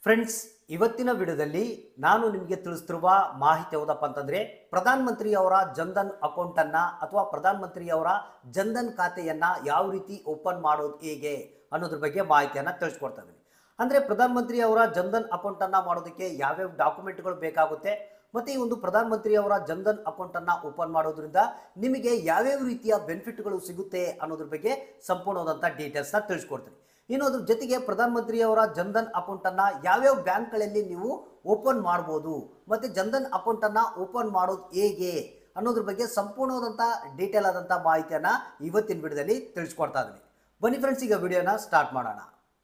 friends ಇವತ್ತಿನ ವಿಡಿಯೋದಲ್ಲಿ ನಾನು ನಿಮಗೆ ತಿಳಿಸ್ತಿರುವ ಮಾಹಿತಿ ಯಾವುದಪ್ಪ ಅಂತಂದ್ರೆ ಪ್ರಧಾನ ಮಂತ್ರಿ ಅವರ ಜನ್ಧನ್ ಅಕೌಂಟ್ ಅನ್ನ ಅಥವಾ ಪ್ರಧಾನ ಮಂತ್ರಿ ಅವರ ಜನ್ಧನ್ ಖಾತೆಯನ್ನ ಯಾವ ರೀತಿ ಓಪನ್ ಮಾಡೋದು ಹೇಗೆ ಅನ್ನೋದ್ರ ಬಗ್ಗೆ ಮಾಹಿತಿಯನ್ನ ತಿಳಿಸ್ಕೊಡ್ತಾ ಇದ್ದೀನಿ ಅಂದ್ರೆ ಪ್ರಧಾನ ಮಂತ್ರಿ ಅವರ ಜನ್ಧನ್ ಅಕೌಂಟ್ ಅನ್ನ ಮಾಡೋದಕ್ಕೆ ಯಾವ್ಯಾವ ಡಾಕ್ಯುಮೆಂಟ್ಗಳು ಬೇಕಾಗುತ್ತೆ ಮತ್ತೆ ಈ ಒಂದು ಪ್ರಧಾನ ಮಂತ್ರಿ ಅವರ ಜನ್ಧನ್ ಅಕೌಂಟ್ ಅನ್ನ ಓಪನ್ ಮಾಡೋದ್ರಿಂದ ನಿಮಗೆ ಯಾವ್ಯಾವ ರೀತಿಯ ಬೆನಿಫಿಟ್ಗಳು ಸಿಗುತ್ತೆ ಅನ್ನೋದ್ರ ಬಗ್ಗೆ ಸಂಪೂರ್ಣವಾದಂಥ ಡೀಟೇಲ್ಸ್ ನ ತಿಳಿಸ್ಕೊಡ್ತೀನಿ ಇನ್ನು ಅದ್ರ ಜೊತೆಗೆ ಪ್ರಧಾನ ಮಂತ್ರಿ ಅವರ ಜನ್ಧನ್ ಅಕೌಂಟ್ ಅನ್ನ ಯಾವ್ಯಾವ ಬ್ಯಾಂಕ್ಗಳಲ್ಲಿ ನೀವು ಓಪನ್ ಮಾಡ್ಬೋದು ಮತ್ತೆ ಜನ್ಧನ್ ಅಕೌಂಟ್ ಅನ್ನ ಓಪನ್ ಮಾಡೋದು ಹೇಗೆ ಅನ್ನೋದ್ರ ಬಗ್ಗೆ ಸಂಪೂರ್ಣವಾದಂಥ ಡೀಟೇಲ್ ಆದಂಥ ಮಾಹಿತಿಯನ್ನ ಇವತ್ತಿನ ವಿಡಿಯೋದಲ್ಲಿ ತಿಳಿಸ್ಕೊಡ್ತಾ ಇದ್ದೀನಿ ಬನ್ನಿ ಫ್ರೆಂಡ್ಸ್ ಈಗ ವಿಡಿಯೋನ ಸ್ಟಾರ್ಟ್ ಮಾಡೋಣ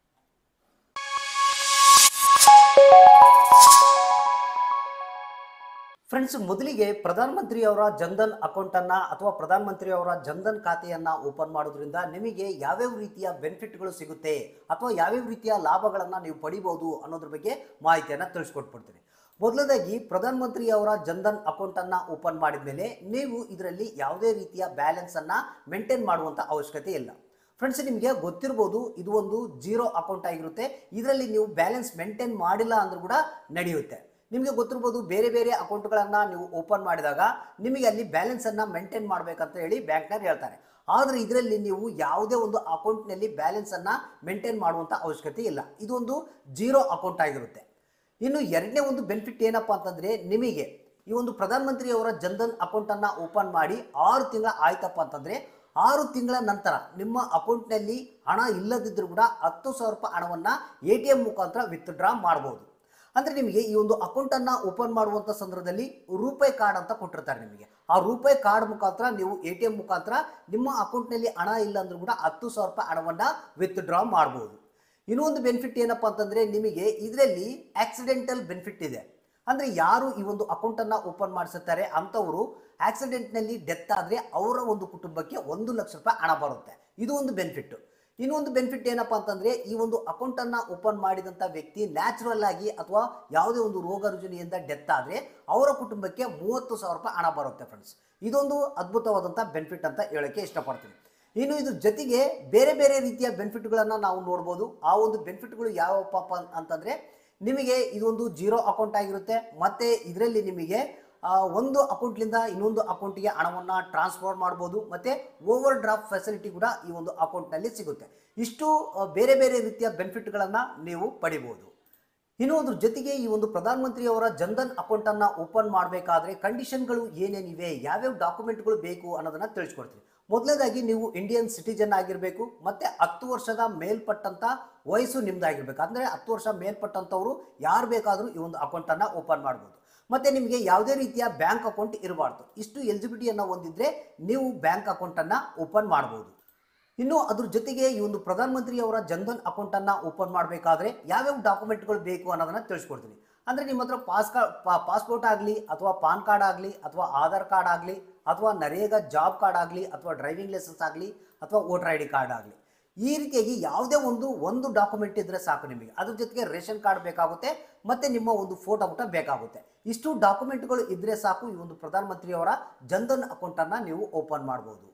ಫ್ರೆಂಡ್ಸ್ ಮೊದಲಿಗೆ ಪ್ರಧಾನಮಂತ್ರಿ ಅವರ ಜನ್ಧನ್ ಅಕೌಂಟ್ ಅನ್ನ ಅಥವಾ ಪ್ರಧಾನಮಂತ್ರಿ ಅವರ ಜನ್ಧನ್ ಖಾತೆಯನ್ನ ಓಪನ್ ಮಾಡೋದ್ರಿಂದ ನಿಮಗೆ ಯಾವ್ಯಾವ ರೀತಿಯ ಬೆನಿಫಿಟ್ಗಳು ಸಿಗುತ್ತೆ ಅಥವಾ ಯಾವ್ಯಾವ ರೀತಿಯ ಲಾಭಗಳನ್ನ ನೀವು ಪಡಿಬಹುದು ಅನ್ನೋದ್ರ ಬಗ್ಗೆ ಮಾಹಿತಿಯನ್ನ ತಿಳಿಸ್ಕೊಟ್ಬಿಡ್ತೀನಿ ಮೊದಲದಾಗಿ ಪ್ರಧಾನಮಂತ್ರಿ ಅವರ ಜನ್ಧನ್ ಅಕೌಂಟ್ ಅನ್ನ ಓಪನ್ ಮಾಡಿದ ಮೇಲೆ ನೀವು ಇದರಲ್ಲಿ ಯಾವುದೇ ರೀತಿಯ ಬ್ಯಾಲೆನ್ಸ್ ಅನ್ನ ಮೇಂಟೈನ್ ಮಾಡುವಂತ ಅವಶ್ಯಕತೆ ಇಲ್ಲ ಫ್ರೆಂಡ್ಸ್ ನಿಮಗೆ ಗೊತ್ತಿರ್ಬೋದು ಇದು ಒಂದು ಜೀರೋ ಅಕೌಂಟ್ ಆಗಿರುತ್ತೆ ಇದರಲ್ಲಿ ನೀವು ಬ್ಯಾಲೆನ್ಸ್ ಮೇಂಟೈನ್ ಮಾಡಿಲ್ಲ ಅಂದ್ರೂ ಕೂಡ ನಡೆಯುತ್ತೆ ನಿಮಗೆ ಗೊತ್ತಿರ್ಬೋದು ಬೇರೆ ಬೇರೆ ಅಕೌಂಟ್ಗಳನ್ನು ನೀವು ಓಪನ್ ಮಾಡಿದಾಗ ನಿಮಗೆ ಅಲ್ಲಿ ಬ್ಯಾಲೆನ್ಸನ್ನು ಮೇಂಟೈನ್ ಮಾಡಬೇಕಂತ ಹೇಳಿ ಬ್ಯಾಂಕ್ನವ್ರು ಹೇಳ್ತಾರೆ ಆದರೆ ಇದರಲ್ಲಿ ನೀವು ಯಾವುದೇ ಒಂದು ಅಕೌಂಟ್ನಲ್ಲಿ ಬ್ಯಾಲೆನ್ಸನ್ನು ಮೇಂಟೈನ್ ಮಾಡುವಂಥ ಅವಶ್ಯಕತೆ ಇಲ್ಲ ಇದೊಂದು ಜೀರೋ ಅಕೌಂಟ್ ಆಗಿರುತ್ತೆ ಇನ್ನು ಎರಡನೇ ಒಂದು ಬೆನಿಫಿಟ್ ಏನಪ್ಪ ಅಂತಂದರೆ ನಿಮಗೆ ಈ ಒಂದು ಪ್ರಧಾನಮಂತ್ರಿ ಅವರ ಜನ್ಧನ್ ಅಕೌಂಟನ್ನು ಓಪನ್ ಮಾಡಿ ಆರು ತಿಂಗಳ ಆಯ್ತಪ್ಪ ಅಂತಂದರೆ ಆರು ತಿಂಗಳ ನಂತರ ನಿಮ್ಮ ಅಕೌಂಟ್ನಲ್ಲಿ ಹಣ ಇಲ್ಲದಿದ್ದರೂ ಕೂಡ ಹತ್ತು ಸಾವಿರ ರೂಪಾಯಿ ಹಣವನ್ನು ಎ ಟಿ ಎಮ್ ಮುಖಾಂತರ ವಿತ್ಡ್ರಾ ಮಾಡ್ಬೋದು ಅಂದರೆ ನಿಮಗೆ ಈ ಒಂದು ಅಕೌಂಟನ್ನು ಓಪನ್ ಮಾಡುವಂಥ ಸಂದರ್ಭದಲ್ಲಿ ರೂಪಾಯಿ ಕಾರ್ಡ್ ಅಂತ ಕೊಟ್ಟಿರ್ತಾರೆ ನಿಮಗೆ ಆ ರೂಪಾಯಿ ಕಾರ್ಡ್ ಮುಖಾಂತರ ನೀವು ಎ ಟಿ ಎಮ್ ಮುಖಾಂತರ ನಿಮ್ಮ ಅಕೌಂಟ್ನಲ್ಲಿ ಹಣ ಇಲ್ಲ ಅಂದ್ರೂ ಕೂಡ ಹತ್ತು ಸಾವಿರ ರೂಪಾಯಿ ಹಣವನ್ನು ವಿತ್ಡ್ರಾ ಮಾಡ್ಬೋದು ಇನ್ನೊಂದು ಬೆನಿಫಿಟ್ ಏನಪ್ಪ ಅಂತಂದರೆ ನಿಮಗೆ ಇದರಲ್ಲಿ ಆಕ್ಸಿಡೆಂಟಲ್ ಬೆನಿಫಿಟ್ ಇದೆ ಅಂದರೆ ಯಾರು ಈ ಒಂದು ಅಕೌಂಟನ್ನು ಓಪನ್ ಮಾಡಿಸುತ್ತಾರೆ ಅಂಥವರು ಆಕ್ಸಿಡೆಂಟ್ನಲ್ಲಿ ಡೆತ್ ಆದರೆ ಅವರ ಒಂದು ಕುಟುಂಬಕ್ಕೆ ಒಂದು ಲಕ್ಷ ರೂಪಾಯಿ ಹಣ ಬರುತ್ತೆ ಇದು ಒಂದು ಬೆನಿಫಿಟ್ ಇನ್ನೊಂದು ಬೆನಿಫಿಟ್ ಏನಪ್ಪ ಅಂತಂದರೆ ಈ ಒಂದು ಅಕೌಂಟನ್ನು ಓಪನ್ ಮಾಡಿದಂಥ ವ್ಯಕ್ತಿ ನ್ಯಾಚುರಲ್ ಆಗಿ ಅಥವಾ ಯಾವುದೇ ಒಂದು ರೋಗ ರುಜಿನಿಯಿಂದ ಡೆತ್ ಆದರೆ ಅವರ ಕುಟುಂಬಕ್ಕೆ ಮೂವತ್ತು ಸಾವಿರ ರೂಪಾಯಿ ಹಣ ಬರುತ್ತೆ ಫ್ರೆಂಡ್ಸ್ ಇದೊಂದು ಅದ್ಭುತವಾದಂಥ ಬೆನಿಫಿಟ್ ಅಂತ ಹೇಳೋಕ್ಕೆ ಇಷ್ಟಪಡ್ತೀನಿ ಇನ್ನು ಇದ್ರ ಜೊತೆಗೆ ಬೇರೆ ಬೇರೆ ರೀತಿಯ ಬೆನಿಫಿಟ್ಗಳನ್ನು ನಾವು ನೋಡ್ಬೋದು ಆ ಒಂದು ಬೆನಿಫಿಟ್ಗಳು ಯಾವಪ್ಪ ಅಂತಂದರೆ ನಿಮಗೆ ಇದೊಂದು ಜೀರೋ ಅಕೌಂಟ್ ಆಗಿರುತ್ತೆ ಮತ್ತು ಇದರಲ್ಲಿ ನಿಮಗೆ ಆ, ಒಂದು ಅಕೌಂಟ್ಲಿಂದ ಇನ್ನೊಂದು ಅಕೌಂಟಿಗೆ ಹಣವನ್ನು ಟ್ರಾನ್ಸ್ಫರ್ ಮಾಡ್ಬೋದು ಮತ್ತು ಓವರ್ ಡ್ರಾಫ್ಟ್ ಫೆಸಿಲಿಟಿ ಕೂಡ ಈ ಒಂದು ಅಕೌಂಟ್ನಲ್ಲಿ ಸಿಗುತ್ತೆ ಇಷ್ಟು ಆ, ಬೇರೆ ಬೇರೆ ರೀತಿಯ ಬೆನಿಫಿಟ್ಗಳನ್ನು ನೀವು ಪಡಿಬೋದು ಇನ್ನು ಅದ್ರ ಜೊತೆಗೆ ಈ ಒಂದು ಪ್ರಧಾನಮಂತ್ರಿ ಅವರ ಜನ್ಧನ್ ಅಕೌಂಟನ್ನು ಓಪನ್ ಮಾಡಬೇಕಾದ್ರೆ ಕಂಡೀಷನ್ಗಳು ಏನೇನಿವೆ ಯಾವ್ಯಾವ ಡಾಕ್ಯುಮೆಂಟ್ಗಳು ಬೇಕು ಅನ್ನೋದನ್ನು ತಿಳಿಸ್ಕೊಡ್ತೀನಿ ಮೊದಲನೇದಾಗಿ ನೀವು ಇಂಡಿಯನ್ ಸಿಟಿಜನ್ ಆಗಿರಬೇಕು ಮತ್ತು ಹತ್ತು ವರ್ಷದ ಮೇಲ್ಪಟ್ಟಂಥ ವಯಸ್ಸು ನಿಮ್ದಾಗಿರ್ಬೇಕು ಅಂದರೆ ಹತ್ತು ವರ್ಷ ಮೇಲ್ಪಟ್ಟಂಥವ್ರು ಯಾರು ಬೇಕಾದರೂ ಈ ಒಂದು ಅಕೌಂಟನ್ನು ಓಪನ್ ಮಾಡ್ಬೋದು ಮತ್ತು ನಿಮಗೆ ಯಾವುದೇ ರೀತಿಯ ಬ್ಯಾಂಕ್ ಅಕೌಂಟ್ ಇರಬಾರ್ದು ಇಷ್ಟು ಎಲಿಜಿಬಿಲಿಟಿಯನ್ನು ಹೊಂದಿದ್ರೆ ನೀವು ಬ್ಯಾಂಕ್ ಅಕೌಂಟನ್ನು ಓಪನ್ ಮಾಡ್ಬೋದು ಇನ್ನು ಅದ್ರ ಜೊತೆಗೆ ಈ ಒಂದು ಪ್ರಧಾನಮಂತ್ರಿ ಅವರ ಜನ್ಧನ್ ಅಕೌಂಟನ್ನು ಓಪನ್ ಮಾಡಬೇಕಾದ್ರೆ ಯಾವ್ಯಾವ ಡಾಕ್ಯುಮೆಂಟ್ಗಳು ಬೇಕು ಅನ್ನೋದನ್ನು ತಿಳಿಸ್ಕೊಡ್ತೀನಿ ಅಂದರೆ ನಿಮ್ಮ ಹತ್ರ ಪಾಸ್ ಕಾರ್ಡ್ ಪಾಸ್ಪೋರ್ಟ್ ಆಗಲಿ ಅಥವಾ ಪಾನ್ ಕಾರ್ಡ್ ಆಗಲಿ ಅಥವಾ ಆಧಾರ್ ಕಾರ್ಡ್ ಆಗಲಿ ಅಥವಾ ನರೇಗಾ ಜಾಬ್ ಕಾರ್ಡ್ ಆಗಲಿ ಅಥವಾ ಡ್ರೈವಿಂಗ್ ಲೈಸೆನ್ಸ್ ಆಗಲಿ ಅಥವಾ ವೋಟರ್ ಐ ಡಿ ಕಾರ್ಡ್ ಆಗಲಿ ಈ ರೀತಿಯಾಗಿ ಯಾವುದೇ ಒಂದು ಒಂದು ಡಾಕ್ಯುಮೆಂಟ್ ಇದ್ದರೆ ಸಾಕು ನಿಮಗೆ ಅದ್ರ ಜೊತೆಗೆ ರೇಷನ್ ಕಾರ್ಡ್ ಬೇಕಾಗುತ್ತೆ ಮತ್ತು ನಿಮ್ಮ ಒಂದು ಫೋಟೋ ಕೂಡ ಬೇಕಾಗುತ್ತೆ ಇಷ್ಟು ಡಾಕ್ಯುಮೆಂಟ್ಗಳು ಇದ್ದರೆ ಸಾಕು ಈ ಒಂದು ಪ್ರಧಾನಮಂತ್ರಿಯವರ ಜನ್ಧನ್ ಅಕೌಂಟನ್ನು ನೀವು ಓಪನ್ ಮಾಡ್ಬೋದು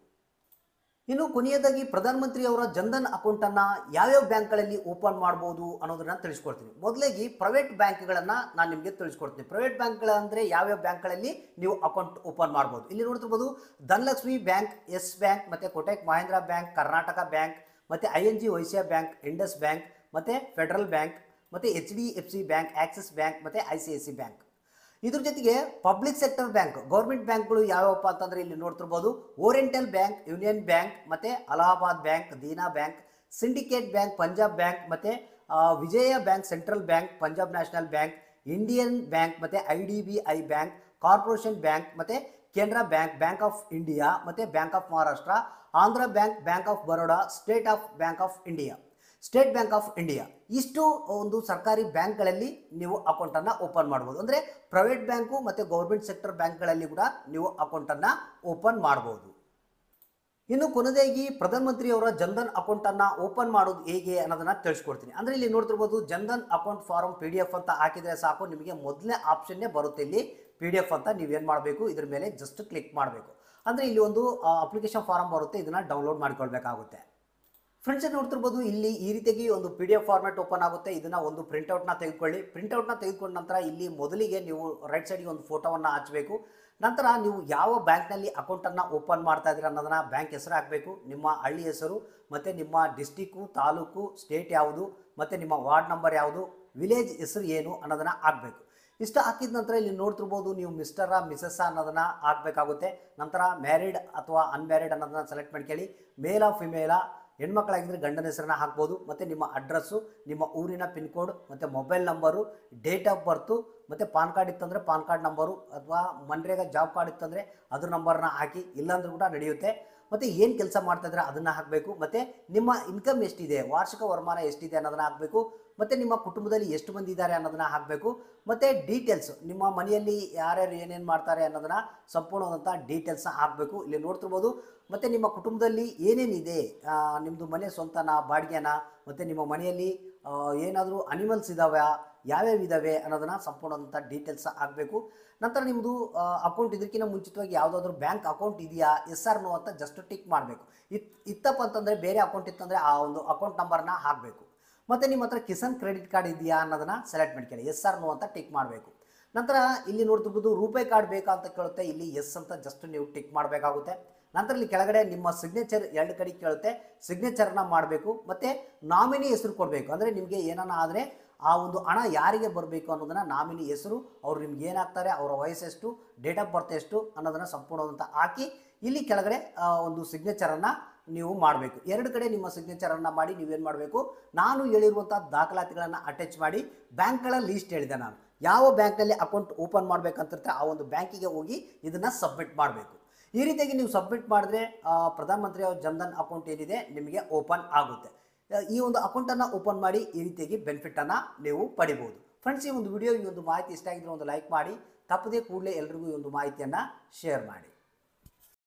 ಇನ್ನು ಕೊನೆಯದಾಗಿ ಪ್ರಧಾನಮಂತ್ರಿ ಅವರ ಜನ್ಧನ್ ಅಕೌಂಟನ್ನು ಯಾವ್ಯಾವ ಬ್ಯಾಂಕ್ಗಳಲ್ಲಿ ಓಪನ್ ಮಾಡ್ಬೋದು ಅನ್ನೋದನ್ನ ತಿಳಿಸ್ಕೊಡ್ತೀನಿ ಮೊದಲಾಗಿ ಪ್ರೈವೇಟ್ ಬ್ಯಾಂಕ್ಗಳನ್ನು ನಾನು ನಿಮಗೆ ತಿಳಿಸ್ಕೊಡ್ತೀನಿ ಪ್ರೈವೇಟ್ ಬ್ಯಾಂಕ್ಗಳಂದರೆ ಯಾವ್ಯಾವ ಬ್ಯಾಂಕ್ಗಳಲ್ಲಿ ನೀವು ಅಕೌಂಟ್ ಓಪನ್ ಮಾಡ್ಬೋದು ಇಲ್ಲಿ ನೋಡ್ತಿರ್ಬೋದು ಧನಲಕ್ಷ್ಮಿ ಬ್ಯಾಂಕ್ ಎಸ್ ಬ್ಯಾಂಕ್ ಮತ್ತು ಕೋಟಕ್ ಮಹೇಂದ್ರ ಬ್ಯಾಂಕ್ ಕರ್ನಾಟಕ ಬ್ಯಾಂಕ್ ಮತ್ತು I N G Vysya bank Indus bank ಮತ್ತು ಫೆಡರಲ್ ಬ್ಯಾಂಕ್ ಮತ್ತು H D F C bank Axis bank ಮತ್ತು I C I C bank ಇದ್ರ ಜೊತೆಗೆ ಪಬ್ಲಿಕ್ ಸೆಕ್ಟರ್ ಬ್ಯಾಂಕ್ ಗೌರ್ಮೆಂಟ್ ಬ್ಯಾಂಕ್ಗಳು ಯಾವ್ಯಾವಪ್ಪ ಅಂತಂದ್ರೆ ಇಲ್ಲಿ ನೋಡ್ತಿರ್ಬೋದು ಓರಿಯೆಂಟಲ್ ಬ್ಯಾಂಕ್ ಯೂನಿಯನ್ ಬ್ಯಾಂಕ್ ಮತ್ತೆ Allahabad bank Dena bank syndicate bank Punjab bank ಮತ್ತೆ ಆ, Vijaya bank central bank Punjab national bank Indian bank ಮತ್ತೆ I D B I bank corporation bank ಮತ್ತೆ Canara bank bank of India ಮತ್ತೆ bank of Maharashtra Andhra bank bank of Baroda state of bank of India state bank of India ಇಷ್ಟು ಒಂದು ಸರ್ಕಾರಿ ಬ್ಯಾಂಕ್ಗಳಲ್ಲಿ ನೀವು ಅಕೌಂಟನ್ನು open ಮಾಡ್ಬೋದು ಅಂದರೆ ಪ್ರೈವೇಟ್ ಬ್ಯಾಂಕು ಮತ್ತು ಗೌರ್ಮೆಂಟ್ ಸೆಕ್ಟರ್ ಬ್ಯಾಂಕ್ಗಳಲ್ಲಿ ಕೂಡ ನೀವು ಅಕೌಂಟನ್ನು ಓಪನ್ ಮಾಡ್ಬೋದು ಇನ್ನು ಕೊನೆಯದಾಗಿ ಪ್ರಧಾನಮಂತ್ರಿ ಅವರ ಜನ್ಧನ್ ಅಕೌಂಟನ್ನು ಓಪನ್ ಮಾಡೋದು ಹೇಗೆ ಅನ್ನೋದನ್ನ ತಿಳಿಸ್ಕೊಡ್ತೀನಿ ಅಂದರೆ ಇಲ್ಲಿ ನೋಡ್ತಿರ್ಬೋದು Jan Dhan account form P D F ಅಂತ ಹಾಕಿದರೆ ಸಾಕು ನಿಮಗೆ ಮೊದಲನೇ ಆಪ್ಷನ್ನೇ ಬರುತ್ತೆ ಇಲ್ಲಿ ಪಿ ಡಿ ಎಫ್ ಅಂತ ನೀವೇನು ಮಾಡಬೇಕು ಇದ್ರ ಮೇಲೆ ಜಸ್ಟ್ ಕ್ಲಿಕ್ ಮಾಡಬೇಕು ಅಂದರೆ ಇಲ್ಲಿ ಒಂದು ಅಪ್ಲಿಕೇಶನ್ ಫಾರಮ್ ಬರುತ್ತೆ ಇದನ್ನು ಡೌನ್ಲೋಡ್ ಮಾಡ್ಕೊಳ್ಬೇಕಾಗುತ್ತೆ ಫ್ರೆಂಡ್ಸ್ ನೋಡ್ತಿರ್ಬೋದು ಇಲ್ಲಿ ಈ ರೀತಿಯಾಗಿ ಒಂದು P D F format open ಆಗುತ್ತೆ ಇದನ್ನ ಒಂದು ಪ್ರಿಂಟ್ಔಟ್ನ ತೆಗೆದುಕೊಳ್ಳಿ ಪ್ರಿಂಟ್ಔಟ್ನ ತೆಗೆದುಕೊಂಡ ನಂತರ ಇಲ್ಲಿ ಮೊದಲಿಗೆ ನೀವು ರೈಟ್ ಸೈಡ್ಗೆ ಒಂದು ಫೋಟೋವನ್ನು ಹಚ್ಚಬೇಕು ನಂತರ ನೀವು ಯಾವ ಬ್ಯಾಂಕ್ನಲ್ಲಿ ಅಕೌಂಟನ್ನು ಓಪನ್ ಮಾಡ್ತಾ ಇದ್ದೀರಾ ಅನ್ನೋದನ್ನ ಬ್ಯಾಂಕ್ ಹೆಸರು ಹಾಕಬೇಕು ನಿಮ್ಮ ಹಳ್ಳಿ ಹೆಸರು ಮತ್ತು ನಿಮ್ಮ ಡಿಸ್ಟಿಕ್ಕು ತಾಲೂಕು ಸ್ಟೇಟ್ ಯಾವುದು ಮತ್ತು ನಿಮ್ಮ ವಾರ್ಡ್ ನಂಬರ್ ಯಾವುದು ವಿಲೇಜ್ ಹೆಸರು ಏನು ಅನ್ನೋದನ್ನು ಹಾಕಬೇಕು ಇಷ್ಟು ಹಾಕಿದ ನಂತರ ಇಲ್ಲಿ ನೋಡ್ತಿರ್ಬೋದು ನೀವು ಮಿಸ್ಟರ ಮಿಸಸ್ಸ ಅನ್ನೋದನ್ನ ಹಾಕಬೇಕಾಗುತ್ತೆ ನಂತರ ಮ್ಯಾರಿಡ್ ಅಥವಾ ಅನ್ಮ್ಯಾರಿಡ್ ಅನ್ನೋದನ್ನ ಸೆಲೆಕ್ಟ್ ಮಾಡ್ಕೊಳ್ಳಿ ಮೇಲ ಫಿಮೇಲ ಹೆಣ್ಮಕ್ಳಾಗಿದ್ದರೆ ಗಂಡನ ಹೆಸರನ್ನ ಹಾಕ್ಬೋದು ಮತ್ತು ನಿಮ್ಮ ಅಡ್ರೆಸ್ಸು ನಿಮ್ಮ ಊರಿನ ಪಿನ್ ಕೋಡ್ ಮತ್ತು mobile number date of birth ಮತ್ತು ಪಾನ್ ಕಾರ್ಡ್ ಇತ್ತಂದರೆ ಪಾನ್ ಕಾರ್ಡ್ ನಂಬರು ಅಥವಾ ಮನ್ರೇಗ ಜಾಬ್ ಕಾರ್ಡ್ ಇತ್ತಂದರೆ ಅದ್ರ ನಂಬರ್ನ ಹಾಕಿ ಇಲ್ಲಾಂದ್ರೂ ಕೂಡ ನಡೆಯುತ್ತೆ ಮತ್ತು ಏನು ಕೆಲಸ ಮಾಡ್ತಾ ಇದ್ರೆ ಅದನ್ನು ಹಾಕಬೇಕು ಮತ್ತು ನಿಮ್ಮ ಇನ್ಕಮ್ ಎಷ್ಟಿದೆ ವಾರ್ಷಿಕ ವರಮಾನ ಎಷ್ಟಿದೆ ಅನ್ನೋದನ್ನ ಹಾಕಬೇಕು ಮತ್ತು ನಿಮ್ಮ ಕುಟುಂಬದಲ್ಲಿ ಎಷ್ಟು ಮಂದಿ ಇದ್ದಾರೆ ಅನ್ನೋದನ್ನ ಹಾಕಬೇಕು ಮತ್ತು ಡೀಟೇಲ್ಸ್ ನಿಮ್ಮ ಮನೆಯಲ್ಲಿ ಯಾರ್ಯಾರು ಏನೇನು ಮಾಡ್ತಾರೆ ಅನ್ನೋದನ್ನ ಸಂಪೂರ್ಣವಾದಂಥ ಡೀಟೇಲ್ಸ್ನ ಹಾಕಬೇಕು ಇಲ್ಲಿ ನೋಡ್ತಿರ್ಬೋದು ಮತ್ತು ನಿಮ್ಮ ಕುಟುಂಬದಲ್ಲಿ ಏನೇನಿದೆ ಆ, ನಿಮ್ಮದು ಮನೆ ಸ್ವಂತನ ಬಾಡಿಗೆನ ಮತ್ತು ನಿಮ್ಮ ಮನೆಯಲ್ಲಿ ಏನಾದರೂ ಅನಿಮಲ್ಸ್ ಇದ್ದಾವೆ ಯಾವ್ಯಾವ ಇದ್ದಾವೆ ಅನ್ನೋದನ್ನ ಸಂಪೂರ್ಣವಾದಂಥ ಡೀಟೇಲ್ಸ್ ಹಾಕಬೇಕು ನಂತರ ನಿಮ್ಮದು ಅಕೌಂಟ್ ಇದಕ್ಕಿಂತ ಮುಂಚಿತವಾಗಿ ಯಾವುದಾದ್ರೂ ಬ್ಯಾಂಕ್ ಅಕೌಂಟ್ ಇದೆಯಾ ಎಸ್ ಆರ್ ನೋ ಅಂತ ಜಸ್ಟ್ ಟಿಕ್ ಮಾಡಬೇಕು ಇತ್ ಇತ್ತಪ್ಪ ಅಂತಂದರೆ ಬೇರೆ ಅಕೌಂಟ್ ಇತ್ತಂದರೆ ಆ ಒಂದು ಅಕೌಂಟ್ ನಂಬರ್ನ ಹಾಕಬೇಕು ಮತ್ತು ನಿಮ್ಮ ಹತ್ರ ಕಿಸಾನ್ ಕ್ರೆಡಿಟ್ ಕಾರ್ಡ್ ಇದೆಯಾ ಅನ್ನೋದನ್ನ ಸೆಲೆಕ್ಟ್ ಮಾಡ್ಕೊಳ್ಳಿ ಎಸ್ ಆರ್ ನೋ ಅಂತ ಟಿಕ್ ಮಾಡಬೇಕು ನಂತರ ಇಲ್ಲಿ ನೋಡ್ತಿರ್ಬೋದು ರೂಪೇ ಕಾರ್ಡ್ ಬೇಕಾ ಅಂತ ಕೇಳುತ್ತೆ ಇಲ್ಲಿ ಎಸ್ ಅಂತ ಜಸ್ಟ್ ನೀವು ಟಿಕ್ ಮಾಡಬೇಕಾಗುತ್ತೆ ನಂತರ ಇಲ್ಲಿ ಕೆಳಗಡೆ ನಿಮ್ಮ ಸಿಗ್ನೇಚರ್ ಎರಡು ಕಡೆ ಕೇಳುತ್ತೆ ಸಿಗ್ನೇಚರ್ನ ಮಾಡಬೇಕು ಮತ್ತು ನಾಮಿನಿ ಹೆಸರು ಕೊಡಬೇಕು ಅಂದರೆ ನಿಮಗೆ ಏನಾನ ಆದರೆ ಆ ಒಂದು ಹಣ ಯಾರಿಗೆ ಬರಬೇಕು ಅನ್ನೋದನ್ನ ನಾಮಿನಿ ಹೆಸರು ಅವ್ರು ನಿಮ್ಗೆ ಏನಾಗ್ತಾರೆ ಅವರ ವಯಸ್ಸೆಷ್ಟು ಡೇಟ್ ಆಫ್ ಬರ್ತ್ ಎಷ್ಟು ಅನ್ನೋದನ್ನು ಸಂಪೂರ್ಣವಂತ ಹಾಕಿ ಇಲ್ಲಿ ಕೆಳಗಡೆ ಆ, ಒಂದು ಸಿಗ್ನೇಚರನ್ನು ನೀವು ಮಾಡಬೇಕು ಎರಡು ಕಡೆ ನಿಮ್ಮ ಸಿಗ್ನೇಚರನ್ನು ಮಾಡಿ ನೀವೇನು ಮಾಡಬೇಕು ನಾನು ಹೇಳಿರುವಂಥ ದಾಖಲಾತಿಗಳನ್ನು ಅಟ್ಯಾಚ್ ಮಾಡಿ ಬ್ಯಾಂಕ್ಗಳ ಲೀಸ್ಟ್ ಹೇಳಿದೆ ನಾನು ಯಾವ ಬ್ಯಾಂಕ್ನಲ್ಲಿ ಅಕೌಂಟ್ ಓಪನ್ ಮಾಡಬೇಕಂತಿರುತ್ತೆ ಆ ಒಂದು ಬ್ಯಾಂಕಿಗೆ ಹೋಗಿ ಇದನ್ನು ಸಬ್ಮಿಟ್ ಮಾಡಬೇಕು ಈ ರೀತಿಯಾಗಿ ನೀವು ಸಬ್ಮಿಟ್ ಮಾಡಿದ್ರೆ ಆ, ಪ್ರಧಾನಮಂತ್ರಿ ಅವ್ರ ಜನ್ಧನ್ ಅಕೌಂಟ್ ಏನಿದೆ ನಿಮಗೆ ಓಪನ್ ಆಗುತ್ತೆ ಆ, ಈ ಒಂದು ಅಕೌಂಟನ್ನು ಓಪನ್ ಮಾಡಿ ಈ ರೀತಿಯಾಗಿ ಬೆನಿಫಿಟನ್ನು ನೀವು ಪಡಿಬೋದು ಫ್ರೆಂಡ್ಸ್ ಈ ಒಂದು ವಿಡಿಯೋ ಈ ಒಂದು ಮಾಹಿತಿ ಇಷ್ಟ ಆಗಿದ್ರೆ ಒಂದು ಲೈಕ್ ಮಾಡಿ ತಪ್ಪದೇ ಕೂಡಲೇ ಎಲ್ರಿಗೂ ಈ ಒಂದು ಮಾಹಿತಿಯನ್ನು ಶೇರ್ ಮಾಡಿ